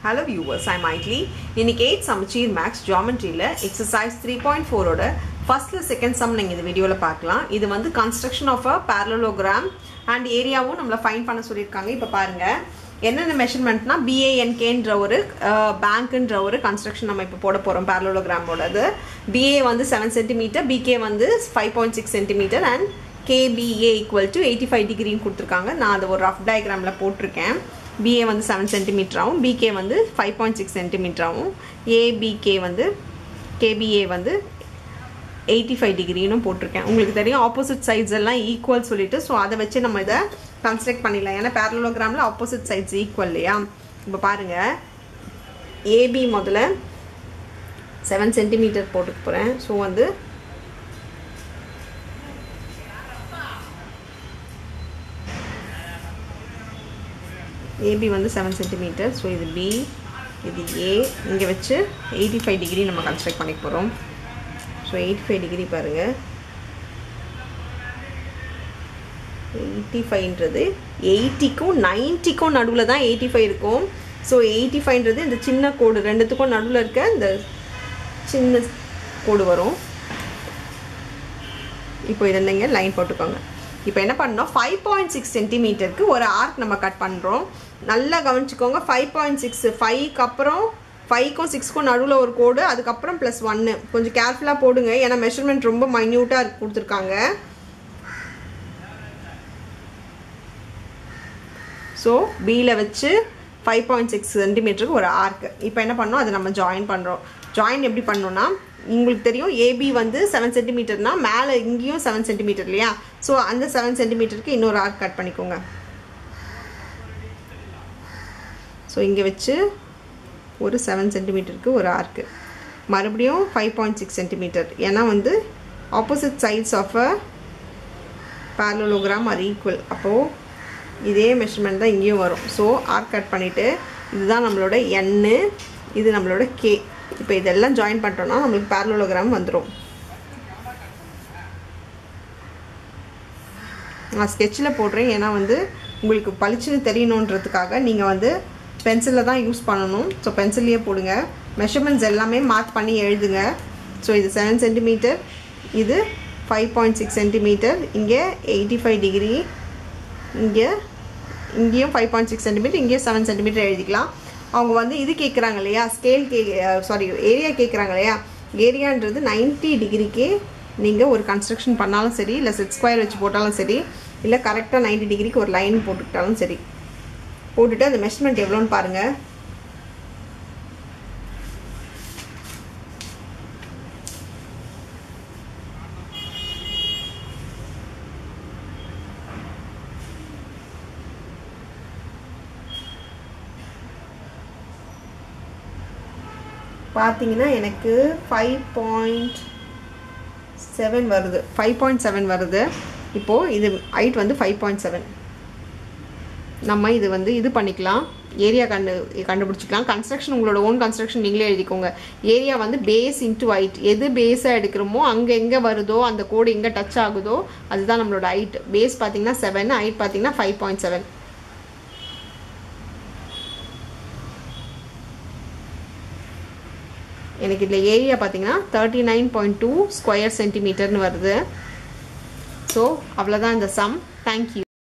hello viewers ஐ மைட்லி இன்னைக்கு eight Samacheer maths ஜாமெட்ரியில் exercise three point ஃபோரோட ஃபர்ஸ்ட்ல செகண்ட் சம் நீங்கள் இந்த வீடியோவில் பார்க்கலாம் இது வந்து construction of a parallelogram and ஏரியாவும் நம்மளை ஃபைன் பண்ண சொல்லியிருக்காங்க இப்போ பாருங்க என்னென்ன மெஷர்மெண்ட்னா பிஏஎன்கேன்ற ஒரு பேங்க்ன்ற ஒரு கன்ஸ்ட்ரக்ஷன் நம்ம இப்போ போட போகிறோம் பேரலோகிராமோடது பிஏ வந்து செவன் சென்டிமீட்டர் பிகே வந்து five point six centimetre and kPa equal to eighty five டிகிரின்னு கொடுத்துருக்காங்க நான் அதை ஒரு ரஃப் டயக்ராமில் போட்டிருக்கேன் பிஏ வந்து செவன் சென்டிமீட்டராகவும் பிகே வந்து ஃபைவ் பாயிண்ட் சிக்ஸ் சென்டிமீட்டராகவும் ஏபிகே வந்து கேபிஏ வந்து எயிட்டி ஃபைவ் டிகிரின்னு போட்டிருக்கேன் உங்களுக்கு தெரியும் ஆப்போசிட் சைட்ஸ் எல்லாம் ஈக்குவல் சொல்லிட்டு ஸோ அதை வச்சு நம்ம இதை கன்ஸ்ட்ரக்ட் பண்ணிடலாம் ஏன்னா பேரலோகிராமில் ஆப்போசிட் சைட்ஸ் ஈக்குவல் இல்லையா இப்போ பாருங்கள் ஏபி முதல்ல செவன் சென்டிமீட்டர் போட்டுக்க போகிறேன் ஸோ வந்து ஏபி வந்து செவன் சென்டிமீட்டர் ஸோ இது பி இது ஏ இங்கே வச்சு எயிட்டி ஃபைவ் டிகிரி நம்ம கன்ஸ்ட்ரக்ட் பண்ணிக்க போகிறோம் ஸோ எயிட்டி ஃபைவ் டிகிரி பாருங்கள் எயிட்டி ஃபைவ்ன்றது எயிட்டிக்கும் நைன்ட்டிக்கும் நடுவில் தான் எயிட்டி ஃபைவ் இருக்கும் ஸோ எயிட்டி ஃபைவ்ன்றது இந்த சின்ன கோடு ரெண்டுத்துக்கும் நடுவில் இருக்க இந்த சின்ன கோடு வரும் இப்போ இதை நீங்கள் லைன் போட்டுக்கோங்க இப்போ என்ன பண்ணோம் ஃபைவ் பாயிண்ட் சிக்ஸ் சென்டிமீட்டருக்கு ஒரு ஆர்க் நம்ம கட் பண்ணுறோம் நல்லா கவனிச்சுக்கோங்க ஃபைவ் பாயிண்ட் சிக்ஸ் ஃபைவ்க்கு அப்புறம் ஃபைவ்க்கும் சிக்ஸ்க்கும் நடுவில் ஒரு கோடு அதுக்கப்புறம் ப்ளஸ் ஒன்று கொஞ்சம் கேர்ஃபுல்லாக போடுங்க ஏன்னா மெஷர்மெண்ட் ரொம்ப மைன்யூட்டாக இருக்கு கொடுத்துருக்காங்க ஸோ பியில் வச்சு ஃபைவ் பாயிண்ட் சிக்ஸ் சென்டிமீட்டருக்கு ஒரு ஆர்க்கு இப்போ என்ன பண்ணோம் அதை நம்ம ஜாயின் பண்ணுறோம் ஜாயின் எப்படி பண்ணோன்னா உங்களுக்கு தெரியும் ஏபி வந்து செவன் சென்டிமீட்டர்னா மேலே இங்கேயும் செவன் சென்டிமீட்டர் இல்லையா ஸோ அந்த செவன் சென்டிமீட்டருக்கு இன்னொரு ஆர்க் கட் பண்ணிக்கோங்க ஸோ இங்கே வச்சு ஒரு செவன் சென்டிமீட்டருக்கு ஒரு ஆர்க்கு மறுபடியும் ஃபைவ் பாயிண்ட் சிக்ஸ் சென்டிமீட்டர் ஏன்னா வந்து opposite sides of a parallelogram are equal அப்போது இதே மெஷர்மெண்ட் தான் இங்கேயும் வரும் ஸோ ஆர்க் கட் பண்ணிவிட்டு இதுதான் நம்மளோட என்னு இது நம்மளோட கே இப்போ இதெல்லாம் ஜாயின் பண்ணிட்டோம்னா நம்மளுக்கு பேரலோகிராம் வந்துடும் நான் ஸ்கெட்சில் போடுறேன் ஏன்னா வந்து உங்களுக்கு பளிச்சுன்னு தெரியணுன்றதுக்காக நீங்கள் வந்து பென்சிலில் தான் யூஸ் பண்ணணும் ஸோ பென்சில்லையே போடுங்க மெஷர்மெண்ட்ஸ் எல்லாமே மார்க் பண்ணி எழுதுங்க ஸோ இது செவன் சென்டிமீட்டர் இது ஃபைவ் பாயிண்ட் சிக்ஸ் சென்டிமீட்டர் இங்கே எயிட்டி ஃபைவ் டிகிரி இங்கே இங்கேயும் ஃபைவ் பாயிண்ட் சிக்ஸ் சென்டிமீட்டர் இங்கேயும் செவன் சென்டிமீட்டர் எழுதிக்கலாம் அவங்க வந்து இது கேட்குறாங்க இல்லையா ஸ்கேல் கே சாரி ஏரியா கேட்குறாங்க இல்லையா ஏரியான்றது நைன்ட்டி டிகிரிக்கு நீங்கள் ஒரு கன்ஸ்ட்ரக்ஷன் பண்ணாலும் சரி இல்லை செட் ஸ்கொயர் வச்சு போட்டாலும் சரி இல்லை கரெக்டாக நைன்ட்டி டிகிரிக்கு ஒரு லைன் போட்டுக்கிட்டாலும் சரி போட்டுட்டு அந்த மெஷர்மெண்ட் எவ்வளோன்னு பாருங்கள் பார்த்தீங்கன்னா எனக்கு ஃபைவ் பாயிண்ட் செவன் வருது ஃபைவ் பாயிண்ட் செவன் வருது இப்போது இது ஹைட் வந்து ஃபைவ் பாயிண்ட் செவன் நம்ம இது வந்து இது பண்ணிக்கலாம் ஏரியா கண்டு கண்டுபிடிச்சிக்கலாம் கன்ஸ்ட்ரக்ஷன் உங்களோட ஓன் கன்ஸ்ட்ரக்ஷன் நீங்களே எழுதிக்கோங்க ஏரியா வந்து பேஸ் இன்ட்டு ஹைட் எது பேஸாக எடுக்கிறோமோ அங்கே எங்கே வருதோ அந்த கோடு எங்கே டச் ஆகுதோ அதுதான் நம்மளோட ஹைட் பேஸ் பார்த்தீங்கன்னா செவன் ஹைட் பார்த்தீங்கன்னா ஃபைவ் பாயிண்ட் செவன் எனக்கு இதில் ஏரியா பார்த்தீங்கன்னா thirty nine point two square சென்டிமீட்டர்னு வருது ஸோ அவ்வளோதான் இந்த சம் தேங்க்யூ